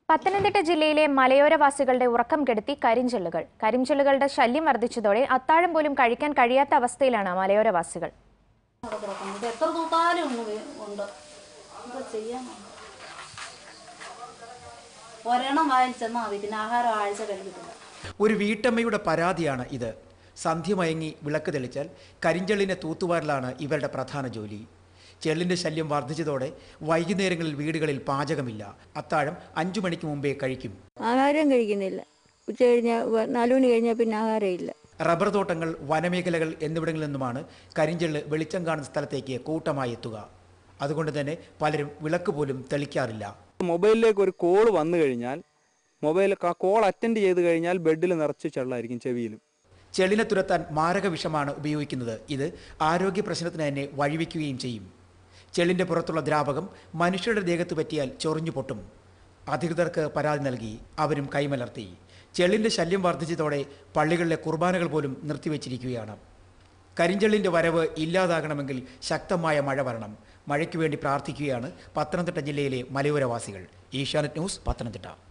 പത്തനംതിട്ട ജില്ലയിലെ മലയോരവാസികളുടെ ഉറക്കം കെടുത്തി കരിഞ്ചെല്ലുകൾ കരിഞ്ചെല്ലുകളുടെ ശല്യം വർദ്ധിച്ചതോടെ അത്താഴം പോലും കഴിക്കാൻ കഴിയാത്ത അവസ്ഥയിലാണ് മലയോരവാസികൾ അവിടെ കിടക്കുന്നു ഇത് എത്ര തൂത്താലും ഒന്ന് വേ- ഉണ്ട് എന്താ ചെയ്യാനാ ഒരെണ്ണം വാങ്ങിച്ചെന്നാൽ മതി പിന്നെ ആഹാരം ആഴ്ച കഴിക്കത്തില്ല ഒരു വീട്ടമ്മയുടെ പരാതിയാണ് ഇത് സന്ധ്യ മയങ്ങി വിളക്ക് തെളിച്ചാൽ കരിഞ്ചെള്ളിനെ തൂത്തുവാരലാണ് ഇവരുടെ പ്രധാന ജോലി ചെള്ളിൻ്റെ ശല്യം വർദ്ധിച്ചതോടെ വൈകുന്നേരങ്ങളിൽ വീടുകളിൽ പാചകമില്ല അത്താഴം അഞ്ചു മണിക്ക് മുമ്പേ കഴിക്കും ആഹാരം കഴിക്കുന്നില്ല ഉച്ച കഴിഞ്ഞാൽ നാലു മണി കഴിഞ്ഞാൽ പിന്നെ ആഹാരമില്ല റബ്ബർ തോട്ടങ്ങൾ വനമേഖലകൾ എന്നിവിടങ്ങളിൽ നിന്നുമാണ് കരിഞ്ചെള്ള് വെളിച്ചം കാണുന്ന സ്ഥലത്തേക്ക് കൂട്ടമായി എത്തുക അതുകൊണ്ട് തന്നെ പലരും വിളക്ക് പോലും തെളിക്കാറില്ല മൊബൈലിലേക്ക് ഒരു കോൾ വന്നു കഴിഞ്ഞാൽ മൊബൈൽ ആ കോൾ അറ്റൻഡ് ചെയ്ത് കഴിഞ്ഞാൽ ബെഡിൽ നിറച്ച് ചെള്ളായിരിക്കും ചെവിയിലും ചെള്ളിനെ തുരത്താൻ മാരക വിഷമാണ് ഉപയോഗിക്കുന്നത് ഇത് ആരോഗ്യ പ്രശ്നത്തിന് തന്നെ വഴിവെക്കുകയും ചെയ്യും ചെള്ളിൻ്റെ പുറത്തുള്ള ദ്രാവകം മനുഷ്യരുടെ ദേഹത്ത് പറ്റിയാൽ ചൊറിഞ്ഞു പൊട്ടും അധികൃതർക്ക് പരാതി നൽകി അവരും കൈമലർത്തി ചെള്ളിൻ്റെ ശല്യം വർദ്ധിച്ചതോടെ പള്ളികളിലെ കുർബാനകൾ പോലും നിർത്തിവെച്ചിരിക്കുകയാണ് കരിഞ്ചെള്ളിൻ്റെ വരവ് ഇല്ലാതാകണമെങ്കിൽ ശക്തമായ മഴ വരണം മഴയ്ക്ക് വേണ്ടി പ്രാർത്ഥിക്കുകയാണ് പത്തനംതിട്ട ജില്ലയിലെ മലയോരവാസികൾ ഏഷ്യാനെറ്റ് ന്യൂസ് പത്തനംതിട്ട